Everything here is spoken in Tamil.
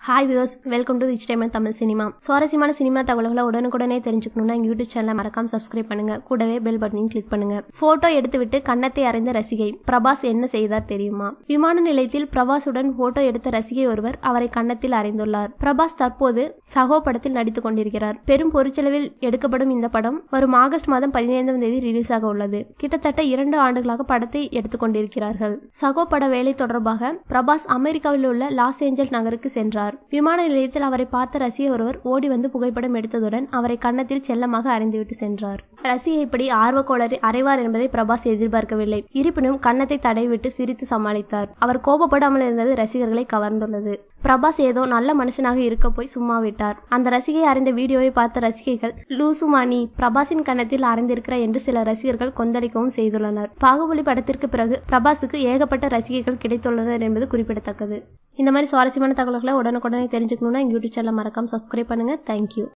hi views welcome to which time Tamil cinema சுவாரஸ்யமான சினிமா தகவல்களை உடனுக்குடனே தெரிஞ்சுக்கணும்னா எங்க யூடியூப் சேனலை மறக்காம சப்ஸ்கிரைப் பண்ணுங்க கூடவே பெல் பட்டனையும் கிளிக் பண்ணுங்க போட்டோ எடுத்துவிட்டு கன்னத்தை அறைந்த ரசிகை பிரபாஸ் என்ன செய்தார் தெரியுமா விமான நிலையத்தில் பிரபாஸுடன் போட்டோ எடுத்த ரசிகை ஒருவர் அவரை கன்னத்தில் அறைந்துள்ளார் பிரபாஸ் தற்போது சகோ படத்தில் நடித்துக் கொண்டிருக்கிறார் பெரும் பொருட்செலவில் எடுக்கப்படும் இந்த படம் வரும் ஆகஸ்ட் மாதம் பதினைந்தாம் தேதி ரிலீஸ் ஆக உள்ளது கிட்டத்தட்ட இரண்டு ஆண்டுகளாக படத்தை எடுத்துக் கொண்டிருக்கிறார்கள் சகோ பட வேலை தொடர்பாக பிரபாஸ் அமெரிக்காவில் உள்ள லாஸ் ஏஞ்சல் நகருக்கு சென்றார் விமான நிலையத்தில் அவரை பார்த்த ரசிகை ஒருவர் ஓடி வந்து புகைப்படம் எடுத்ததுடன் அவரை கன்னத்தில் செல்லமாக அறிந்துவிட்டு சென்றார் ரசிகை இப்படி ஆர்வக்கோளரை அறைவார் என்பதை பிரபாஸ் எதிர்பார்க்கவில்லை இருப்பினும் கன்னத்தை தடைவிட்டு சிரித்து சமாளித்தார் அவர் கோபப்படாமல் இருந்தது ரசிகர்களை கவர்ந்துள்ளது பிரபாஸ் ஏதோ நல்ல மனுஷனாக இருக்க போய் சும்மா விட்டார் அந்த ரசிகை அறிந்த வீடியோவை பார்த்த ரசிகைகள் லூசுமானி பிரபாஸின் கன்னத்தில் அறைந்திருக்கிறார் என்று சில ரசிகர்கள் கொந்தளிக்கவும் செய்துள்ளனர் பாகுபலி படத்திற்கு பிறகு பிரபாஸுக்கு ஏகப்பட்ட ரசிகைகள் கிடைத்துள்ளனர் என்பது குறிப்பிடத்தக்கது இந்த மாதிரி சுவாரஸ்யமான தகவல்களை உடனுக்குடனே தெரிஞ்சுக்கணும்னா எங்க யூடியூப் சேனலை மறக்காம சப்ஸ்கிரைப் பண்ணுங்க தேங்க்யூ